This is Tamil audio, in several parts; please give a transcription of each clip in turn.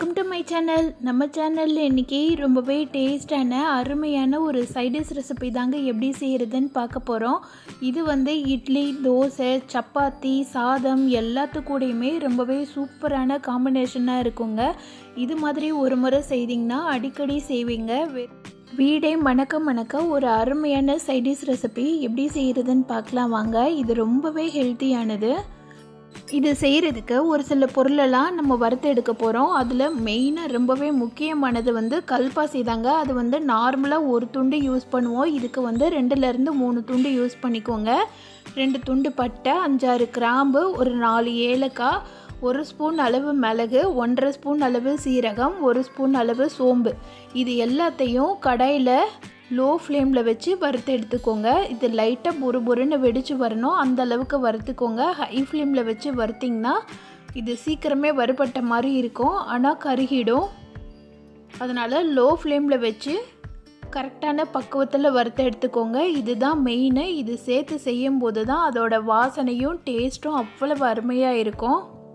வெல்கம் டு மை சேனல் நம்ம சேனலில் இன்றைக்கி ரொம்பவே டேஸ்டான அருமையான ஒரு சைடிஷ் ரெசிபி தாங்க எப்படி செய்கிறதுன்னு பார்க்க போகிறோம் இது வந்து இட்லி தோசை சப்பாத்தி சாதம் எல்லாத்து கூடயுமே ரொம்பவே சூப்பரான காம்பினேஷனாக இருக்குங்க இது மாதிரி ஒரு முறை செய்தீங்கன்னா அடிக்கடி செய்வீங்க வெ- வீடே மணக்க மணக்க ஒரு அருமையான சைடிஷ் ரெசிபி எப்படி செய்கிறதுன்னு பார்க்கலாம் வாங்க இது ரொம்பவே ஹெல்த்தியானது இது செய்கிறதுக்கு ஒரு சில பொருளெல்லாம் நம்ம வறுத்து எடுக்க போகிறோம் அதில் மெயினாக ரொம்பவே முக்கியமானது வந்து கல்பாசி தாங்க அது வந்து நார்மலாக ஒரு துண்டு யூஸ் பண்ணுவோம் இதுக்கு வந்து ரெண்டுலேருந்து மூணு துண்டு யூஸ் பண்ணிக்கோங்க ரெண்டு துண்டு பட்டை அஞ்சாறு கிராம்பு ஒரு நாலு ஏலக்காய் ஒரு ஸ்பூன் அளவு மிளகு ஒன்றரை ஸ்பூன் அளவு சீரகம் ஒரு ஸ்பூன் அளவு சோம்பு இது எல்லாத்தையும் கடாயில் லோ ஃப்ளேமில் வச்சு வறுத்து எடுத்துக்கோங்க இது லைட்டாக பொறு பொறுன்னு வெடிச்சு வரணும் அந்த அளவுக்கு வறுத்துக்கோங்க ஹை ஃப்ளேமில் வச்சு வறுத்திங்கன்னா இது சீக்கிரமே வறுபட்ட மாதிரி இருக்கும் ஆனால் கருகிடும் அதனால் லோ ஃப்ளேமில் வச்சு கரெக்டான பக்குவத்தில் வறுத்து எடுத்துக்கோங்க இதுதான் மெயின் இது சேர்த்து செய்யும் போது தான் அதோட வாசனையும் டேஸ்ட்டும் அவ்வளவு அருமையாக இருக்கும்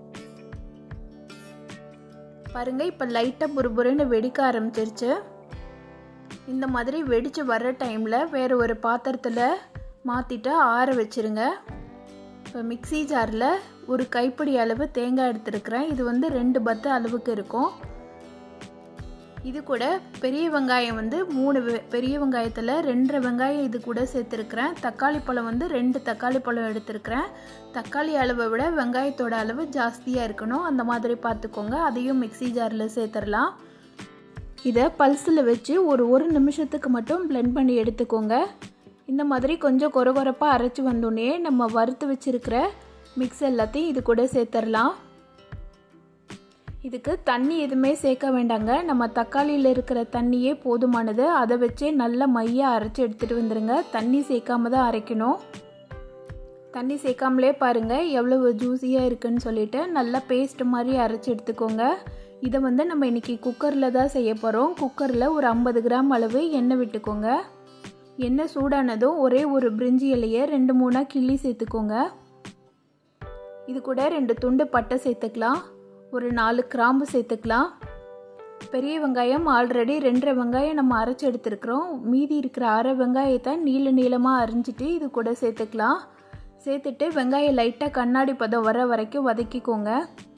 பாருங்கள் இப்போ லைட்டாக புறுபுறுன்னு வெடிக்க ஆரம்பிச்சிருச்சு இந்த மாதிரி வெடித்து வர்ற டைமில் வேறு ஒரு பாத்திரத்தில் மாற்றிட்டு ஆற வச்சுருங்க இப்போ மிக்ஸி ஜாரில் ஒரு கைப்பிடி அளவு தேங்காய் எடுத்துருக்கிறேன் இது வந்து ரெண்டு பத்து அளவுக்கு இருக்கும் இது கூட பெரிய வெங்காயம் வந்து மூணு வெ- பெரிய வெங்காயத்தில் ரெண்டரை வெங்காயம் இது கூட சேர்த்துருக்கிறேன் தக்காளி பழம் வந்து ரெண்டு தக்காளி பழம் எடுத்துருக்கிறேன் தக்காளி அளவை விட வெங்காயத்தோட அளவு ஜாஸ்தியாக இருக்கணும் அந்த மாதிரி பார்த்துக்கோங்க அதையும் மிக்ஸி ஜாரில் சேர்த்துடலாம் இதை பல்ஸில் வச்சு ஒரு ஒரு நிமிஷத்துக்கு மட்டும் blend பண்ணி எடுத்துக்கோங்க இந்த மாதிரி கொஞ்சம் கொரகொரப்பாக அரைச்சி வந்தோடனே நம்ம வறுத்து வச்சிருக்கிற மிக்ஸ் எல்லாத்தையும் இது கூட சேர்த்துடலாம் இதுக்கு தண்ணி எதுவுமே சேர்க்க வேண்டாங்க நம்ம தக்காளியில் இருக்கிற தண்ணியே போதுமானது அதை வச்சே நல்ல மையாக அரைச்சி எடுத்துகிட்டு வந்துடுங்க தண்ணி சேர்க்காம தான் அரைக்கணும் தண்ணி சேர்க்காமலே பாருங்கள் எவ்வளவு ஜூஸியாக இருக்குன்னு சொல்லிட்டு நல்லா பேஸ்ட் மாதிரி அரைச்சி எடுத்துக்கோங்க இதை வந்து நம்ம இன்றைக்கி குக்கரில் தான் செய்ய போகிறோம் குக்கரில் ஒரு ஐம்பது கிராம் அளவு எண்ணெய் விட்டுக்கோங்க எண்ணெய் சூடானதும் ஒரே ஒரு பிரிஞ்சி இலையை ரெண்டு மூணாக கிள்ளி சேர்த்துக்கோங்க இது கூட ரெண்டு துண்டு பட்டை சேர்த்துக்கலாம் ஒரு நாலு கிராம்பு சேர்த்துக்கலாம் பெரிய வெங்காயம் ஆல்ரெடி ரெண்டரை வெங்காயம் நம்ம அரைச்சி எடுத்துருக்குறோம் மீதி இருக்கிற அரை வெங்காயத்தை நீள நீளமாக அரிஞ்சிட்டு இது கூட சேர்த்துக்கலாம் சேர்த்துட்டு வெங்காயம் லைட்டாக கண்ணாடி பதம் வர வரைக்கும் வதக்கிக்கோங்க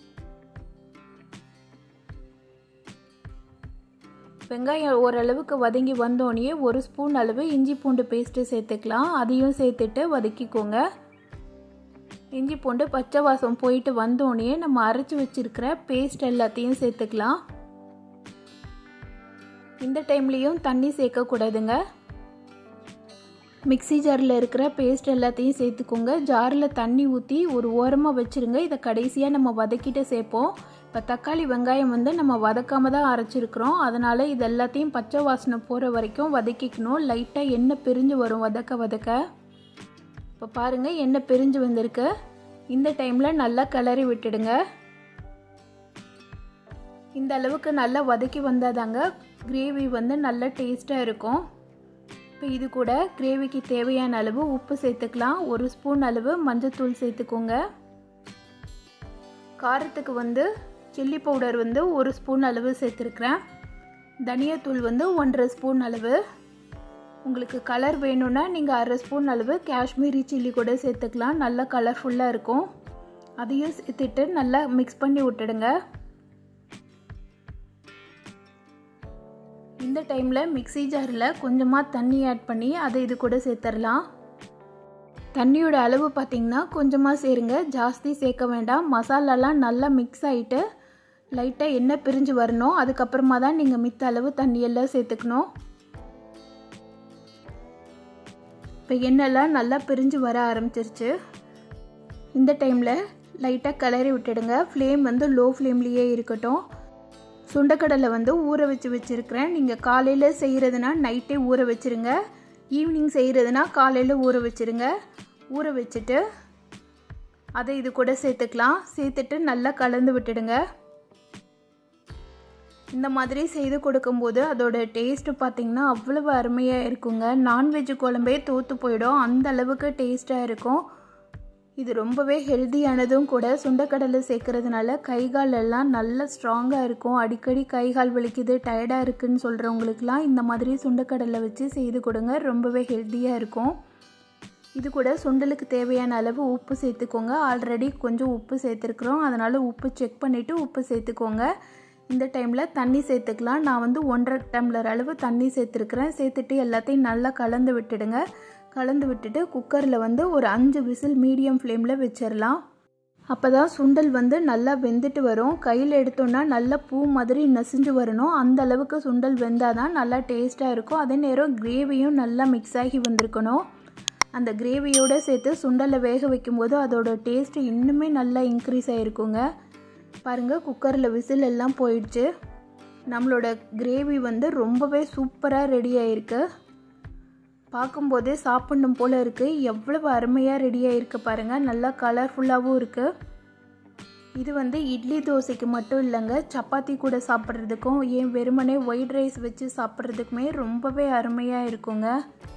வெங்காயம் ஓரளவுக்கு வதங்கி வந்தோடனே ஒரு ஸ்பூன் அளவு இஞ்சி பூண்டு பேஸ்ட்டு சேர்த்துக்கலாம் அதையும் சேர்த்துட்டு வதக்கிக்கோங்க இஞ்சி பூண்டு பச்சை வாசம் போயிட்டு வந்தோடனே நம்ம அரைச்சி வச்சிருக்கிற பேஸ்ட் எல்லாத்தையும் சேர்த்துக்கலாம் இந்த டைம்லேயும் தண்ணி சேர்க்கக்கூடாதுங்க மிக்ஸி ஜாரில் இருக்கிற பேஸ்ட் எல்லாத்தையும் சேர்த்துக்கோங்க ஜாரில் தண்ணி ஊற்றி ஒரு ஓரமாக வச்சுருங்க இதை கடைசியாக நம்ம வதக்கிட்டு சேர்ப்போம் இப்போ தக்காளி வெங்காயம் வந்து நம்ம வதக்காம தான் அரைச்சிருக்கிறோம் அதனால் இது எல்லாத்தையும் பச்சை வாசனை போகிற வரைக்கும் வதக்கிக்கணும் லைட்டாக எண்ணெய் பிரிஞ்சு வரும் வதக்க வதக்க இப்போ பாருங்கள் எண்ணெய் பிரிஞ்சு வந்திருக்கு இந்த டைமில் நல்லா கிளறி விட்டுடுங்க இந்த அளவுக்கு நல்லா வதக்கி வந்தாதாங்க கிரேவி வந்து நல்ல டேஸ்ட்டாக இருக்கும் இப்போ இது கூட கிரேவிக்கு தேவையான அளவு உப்பு சேர்த்துக்கலாம் ஒரு ஸ்பூன் அளவு மஞ்சத்தூள் சேர்த்துக்கோங்க காரத்துக்கு வந்து சில்லி பவுடர் வந்து ஒரு ஸ்பூன் அளவு சேர்த்துருக்குறேன் தனியாத்தூள் வந்து ஒன்றரை ஸ்பூன் அளவு உங்களுக்கு கலர் வேணும்னா நீங்கள் அரை ஸ்பூன் அளவு காஷ்மீரி சில்லி கூட சேர்த்துக்கலாம் நல்லா கலர்ஃபுல்லாக இருக்கும் அதையும் சேர்த்துட்டு நல்லா மிக்ஸ் பண்ணி விட்டுடுங்க இந்த டைமில் மிக்ஸி ஜாரில் கொஞ்சமாக தண்ணி ஆட் பண்ணி அதை இது கூட சேர்த்துடலாம் தண்ணியோட அளவு பார்த்திங்கன்னா கொஞ்சமாக சேருங்க ஜாஸ்தி சேர்க்க வேண்டாம் மசாலாலாம் நல்லா மிக்ஸ் ஆகிட்டு லைட்டாக எண்ணெய் பிரிஞ்சு வரணும் அதுக்கப்புறமா தான் நீங்கள் மித்த அளவு தண்ணியெல்லாம் சேர்த்துக்கணும் இப்போ எண்ணெய்லாம் நல்லா பிரிஞ்சு வர ஆரம்பிச்சிருச்சு இந்த டைமில் லைட்டாக கிளறி விட்டுடுங்க ஃப்ளேம் வந்து லோ ஃப்ளேம்லேயே இருக்கட்டும் சுண்டக்கடலை வந்து ஊற வச்சு வச்சுருக்கிறேன் நீங்கள் காலையில் செய்கிறதுனா நைட்டே ஊற வச்சுருங்க ஈவினிங் செய்கிறதுனா காலையில் ஊற வச்சுருங்க ஊற வச்சுட்டு அதை இது கூட சேர்த்துக்கலாம் சேர்த்துட்டு நல்லா கலந்து விட்டுடுங்க இந்த மாதிரி செய்து கொடுக்கும்போது அதோட டேஸ்ட்டு பார்த்திங்கன்னா அவ்வளவு அருமையாக இருக்குங்க நான்வெஜ் குழம்பே தோற்று போயிடும் அந்த அளவுக்கு டேஸ்ட்டாக இருக்கும் இது ரொம்பவே ஹெல்தியானதும் கூட சுண்டக்கடலை சேர்க்கறதுனால கை கால் எல்லாம் நல்லா ஸ்ட்ராங்காக இருக்கும் அடிக்கடி கை கால் வலிக்குது டயர்டாக இருக்குன்னு சொல்கிறவங்களுக்குலாம் இந்த மாதிரி சுண்டக்கடலை வச்சு செய்து கொடுங்க ரொம்பவே ஹெல்த்தியாக இருக்கும் இது கூட சுண்டலுக்கு தேவையான அளவு உப்பு சேர்த்துக்கோங்க ஆல்ரெடி கொஞ்சம் உப்பு சேர்த்துருக்குறோம் அதனால் உப்பு செக் பண்ணிவிட்டு உப்பு சேர்த்துக்கோங்க இந்த டைமில் தண்ணி சேர்த்துக்கலாம் நான் வந்து ஒன்றரை டம்ளர் அளவு தண்ணி சேர்த்துருக்குறேன் சேர்த்துட்டு எல்லாத்தையும் நல்லா கலந்து விட்டுடுங்க கலந்து விட்டுட்டு குக்கரில் வந்து ஒரு அஞ்சு விசில் மீடியம் ஃப்ளேமில் வச்சிடலாம் அப்போ தான் சுண்டல் வந்து நல்லா வெந்துட்டு வரும் கையில் எடுத்தோன்னா நல்லா பூ மாதிரி நசிஞ்சு வரணும் அந்த அளவுக்கு சுண்டல் வெந்தால் தான் நல்லா டேஸ்ட்டாக இருக்கும் அதே நேரம் கிரேவியும் நல்லா மிக்ஸ் ஆகி வந்திருக்கணும் அந்த கிரேவியோடு சேர்த்து சுண்டலை வேக வைக்கும்போது அதோட டேஸ்ட்டு இன்னுமே நல்லா இன்க்ரீஸ் ஆகிருக்குங்க பாருங்கள் குக்கரில் விசில் எல்லாம் போயிடுச்சு நம்மளோட கிரேவி வந்து ரொம்பவே சூப்பராக ரெடி ஆகிருக்கு பார்க்கும்போதே சாப்பிடணும் போல் இருக்குது எவ்வளவு அருமையாக ரெடி ஆகிருக்கு பாருங்கள் நல்லா கலர்ஃபுல்லாகவும் இருக்குது இது வந்து இட்லி தோசைக்கு மட்டும் இல்லைங்க சப்பாத்தி கூட சாப்பிட்றதுக்கும் ஏன் வெறுமனே ஒயிட் ரைஸ் வச்சு சாப்பிட்றதுக்குமே ரொம்பவே அருமையாக இருக்குங்க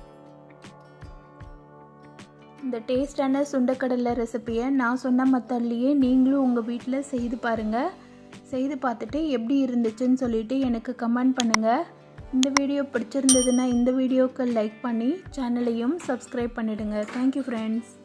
இந்த டேஸ்டான சுண்டக்கடலை ரெசிப்பியை நான் சொன்ன மெத்தட்லேயே நீங்களும் உங்கள் வீட்டில் செய்து பாருங்கள் செய்து பார்த்துட்டு எப்படி இருந்துச்சுன்னு சொல்லிட்டு எனக்கு கமெண்ட் பண்ணுங்கள் இந்த வீடியோ பிடிச்சிருந்ததுன்னா இந்த வீடியோக்கு லைக் பண்ணி சேனலையும் சப்ஸ்கிரைப் பண்ணிவிடுங்க தேங்க்யூ ஃப்ரெண்ட்ஸ்